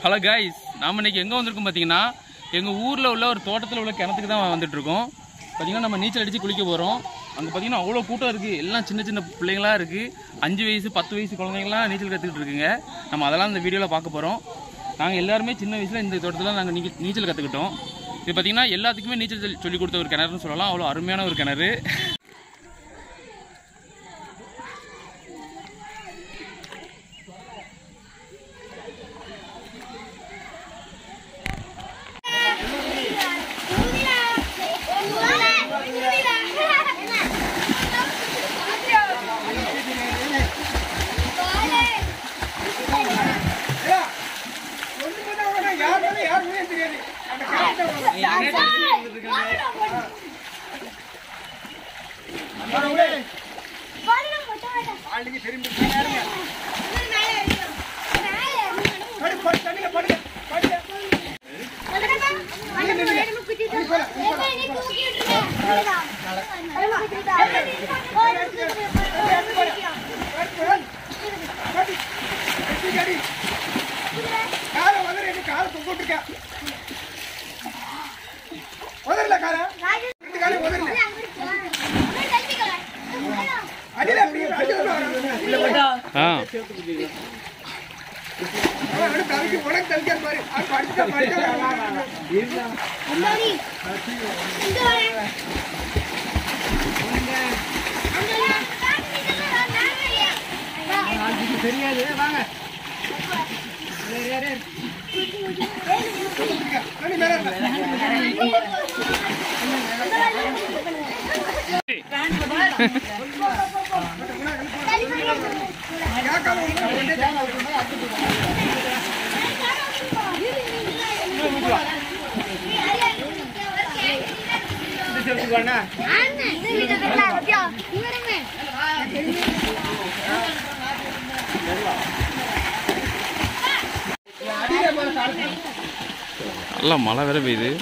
hello guys நாம இன்னைக்கு எங்கே வந்திருக்கோம் பார்த்தீங்கன்னா எங்கள் ஊரில் உள்ள ஒரு தோட்டத்தில் உள்ள கிணத்துக்கு தான் வந்துட்டு இருக்கோம் பார்த்தீங்கன்னா நம்ம நீச்சல் அடித்து குளிக்க போகிறோம் அங்கே பார்த்தீங்கன்னா அவ்வளோ கூட்டம் இருக்குது எல்லாம் சின்ன சின்ன பிள்ளைங்களா இருக்குது அஞ்சு வயசு பத்து வயசு குழந்தைங்களாம் நீச்சல் கற்றுக்கிட்டு இருக்குங்க நம்ம அதெல்லாம் இந்த வீடியோவில் பார்க்க போகிறோம் நாங்கள் எல்லாருமே சின்ன வயசில் இந்த தோட்டத்தில் நாங்கள் நீங்க நீச்சல் கற்றுக்கிட்டோம் இது பார்த்தீங்கன்னா எல்லாத்துக்குமே நீச்சல் சொல்லி- சொல்லிக் கொடுத்த ஒரு கிணறுன்னு சொல்லலாம் அவ்வளோ அருமையான ஒரு கிணறு ஆ தெரியாது வாங்க நல்லா மழை வேற பெய்யுது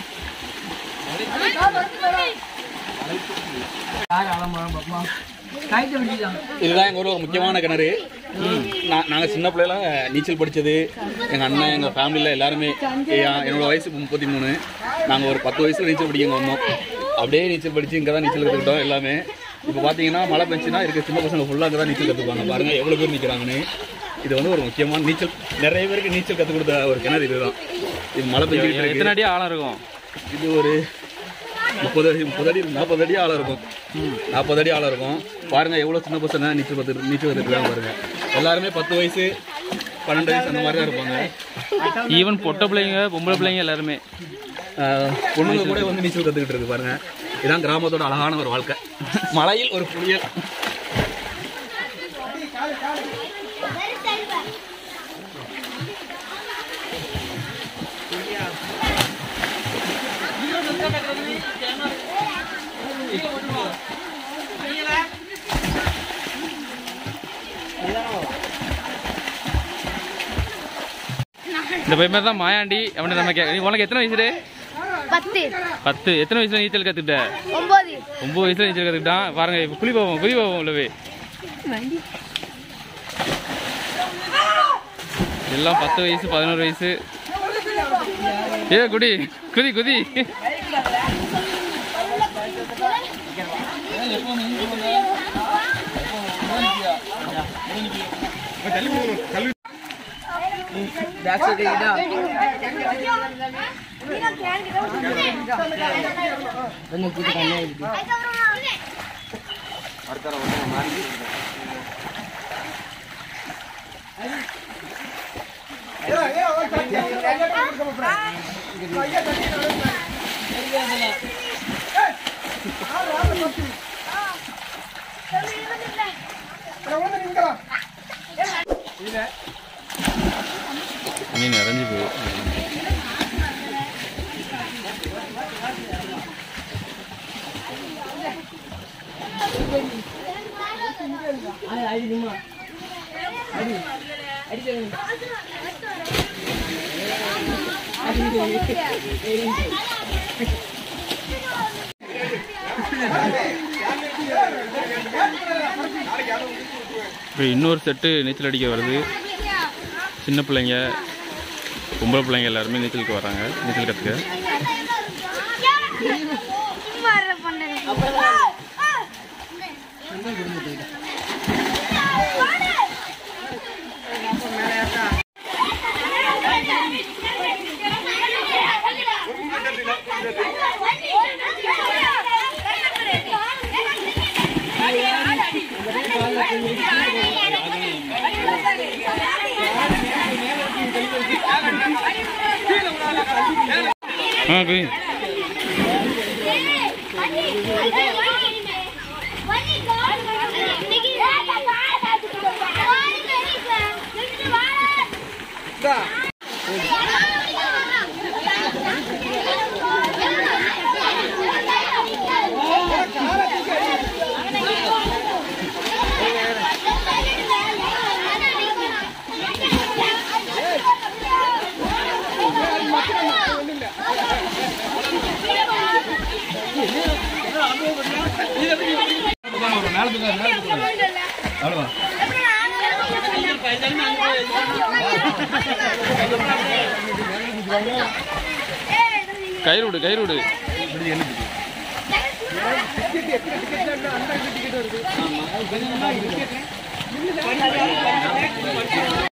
இதுதான் எங்கள் ஊரில் ஒரு முக்கியமான கிணறு நான் நாங்கள் சின்ன பிள்ளைல நீச்சல் படித்தது எங்கள் அண்ணன் எங்கள் ஃபேமிலியில் எல்லாருமே என் என்னோட வயசு முப்பத்தி மூணு நாங்கள் ஒரு பத்து வயசில் நீச்சல் படிக்க இங்க வந்தோம் அப்படியே நீச்சல் படித்து இங்கே தான் நீச்சல் கற்றுக்கிட்டோம் எல்லாமே இப்போ பார்த்தீங்கன்னா மழை பெஞ்சுன்னா இருக்க சின்ன பசங்க ஃபுல்லாக அங்கே தான் நீச்சல் கற்றுப்பாங்க பாருங்கள் எவ்வளோ பேர் நிற்கிறாங்கன்னு இது வந்து ஒரு முக்கியமான நீச்சல் நிறைய பேருக்கு நீச்சல் கற்றுக் கொடுத்த ஒரு கிணறு இதுதான் இது மழை பெஞ்சுக்கிட்டு இருக்கு எத்தனை அடி ஆழம் இருக்கும் இது ஒரு முப்பது அடி முப்பது அடி நாற்பது அடி ஆழம் இருக்கும் நாற்பது அடி ஆழம் இருக்கும் பாருங்க எவ்வளோ சின்ன பசங்க நீச்சல் கற்று நீச்சல் கற்றுக்கலாம் பாருங்க எல்லாருமே பத்து வயசு பன்னெண்டு வயசு அந்த மாதிரி தான் இருப்பாங்க ஈவன் பொட்டை பிள்ளைங்க பொம்பளை பிள்ளைங்க எல்லாருமே ஆஹ், பொண்ணுங்க கூட வந்து நீச்சல் கற்றுக்கிட்டு இருக்கு பாருங்க இதான் கிராமத்தோட அழகான ஒரு வாழ்க்கை மலையில் ஒரு புளியல் இந்த பையன் தான் மாயாண்டி அவனை நம்ம கே- நீ உனக்கு எத்தனை வயசு பத்து பத்து எத்தனை வயசுல நீச்சல் கத்துக்கிட்ட ஒன்பது ஒன்பது வயசுல நீச்சல் கத்துக்கிட்டான் பாருங்க இப்ப குழி போவோம் குழி போவோம் உள்ளவே எல்லாம் பத்து வயசு பதினோரு வயசு ஏ குடி குதி குதி தண்ணி நிறைஞ்சு போய் இப்போ இன்னொரு செட்டு நீச்சல் அடிக்க வருது சின்ன பிள்ளைங்க பொம்பளை பிள்ளைங்க எல்லாருமே நீச்சலுக்கு வராங்க நீச்சல் கற்றுக்க ஆ போய் கயிறு விடு கயிறு விடு அந்த டிக்கெட் வருது